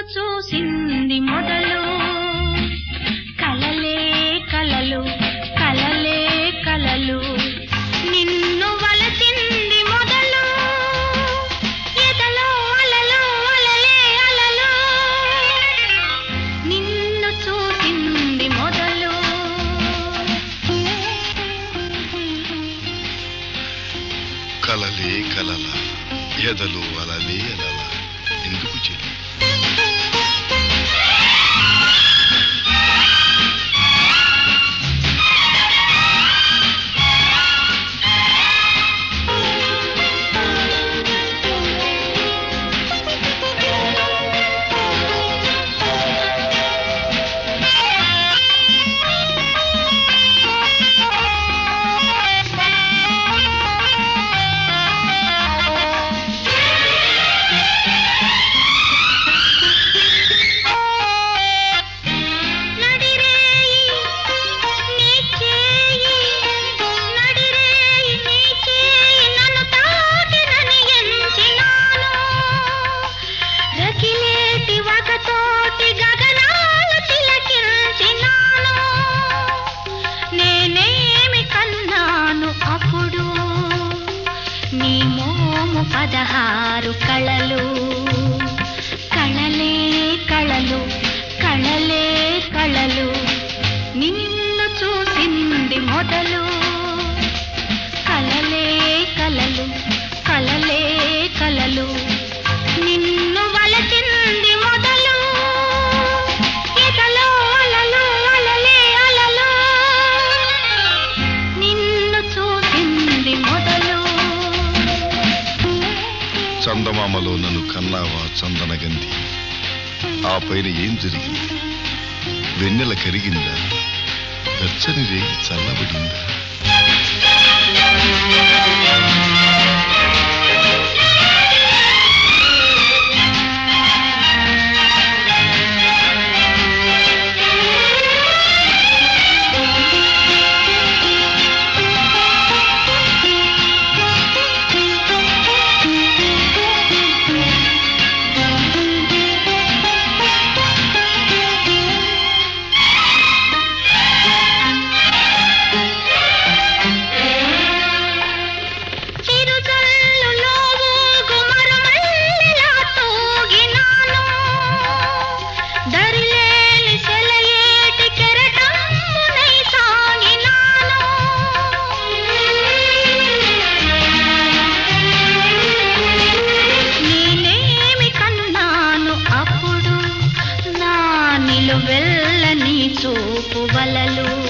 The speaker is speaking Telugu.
చూసింది మొదలు కలలే కలలు కలలే కలలు నిన్ను వలచింది మొదలు ఎదలో అలలు అలలే అలలు నిన్ను చూసింది మొదలు కలలే కలల ఎదలు అలలే అలల ఎందుకు చెల్లి నడిరేయి నీ చేయి నడిరేయి నీ చేయి నన్ను తాకినని ఎంచినాను రకిలేటి వగతోటి గగనాలు తిలకించినాను నేనేమి కన్నాను అప్పుడు నీ మోము పదహారు కళలు కళలే కళలు కళలే కళలు నిన్ను చూసింది మొదలు కళలే కళలు కళలే కళలు నిన్ను వలచింది మొదలు ఎదలో అలలు అలలే అలలు నిన్ను చూసింది మొదలు చందమామలో నన్ను కన్నావా చందనగంధి ఆ పైన ఏం జరిగింది వెన్నెల కరిగిందా వెచ్చని రేగి చల్లబడిందా చిరుజల్లులో ఊగుమరుమల్లెలా తూగినాను. దరిలేని సెలయేటి కెరటమ్మునై సాగినాను. నేనేమి కన్నాను అప్పుడు నా నిలువెల్లని చూపు వలలు